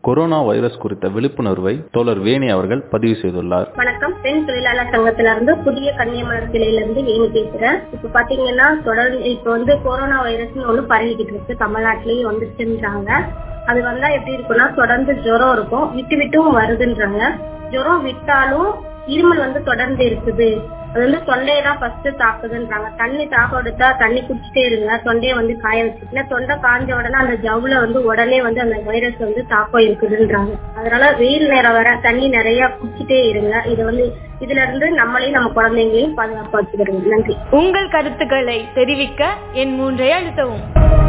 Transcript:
corona virus குறித்த விழிப்புணர்வை தோழர் வேணி அவர்கள் பதிவு செய்துள்ளார் வணக்கம் பெண் தொழிலாளர் சங்கத்துல இருந்து புதிய கன்னியமலர் கிளையில இருந்து வேணி பேசுறேன் இப்ப பாத்தீங்கன்னா தொடர்ந்து இப்ப வந்து கொரோனா வைரஸ்னு ஒண்ணு பரவிக்கிட்டு இருக்கு தமிழ்நாட்டிலேயே வந்துச்சுன்றாங்க அது வந்தா எப்படி இருக்கும்னா தொடர்ந்து ஜுரம் இருக்கும் விட்டு விட்டும் வருதுன்றாங்க ஜுரம் விட்டாலும் இருமல் வந்து தொடர்ந்து இருக்குது அது வந்து தொண்டையை தான் ஃபர்ஸ்ட் தாக்குதுன்றாங்க தண்ணி தாகம் எடுத்தா தண்ணி குடிச்சிட்டே இருங்க தொண்டையை வந்து காய வச்சுக்கல தொண்டை காஞ்ச உடனே அந்த ஜவ்வுல வந்து உடனே வந்து அந்த வைரஸ் வந்து தாக்கம் இருக்குதுன்றாங்க அதனால வெயில் நேரம் வர தண்ணி நிறைய குடிச்சிட்டே இருங்க இது வந்து இதுல இருந்து நம்மளையும் நம்ம குழந்தைங்களையும் பாதுகாப்பா வச்சுக்கிறோம் நன்றி உங்கள் கருத்துக்களை தெரிவிக்க என் மூன்றை அழுத்தவும்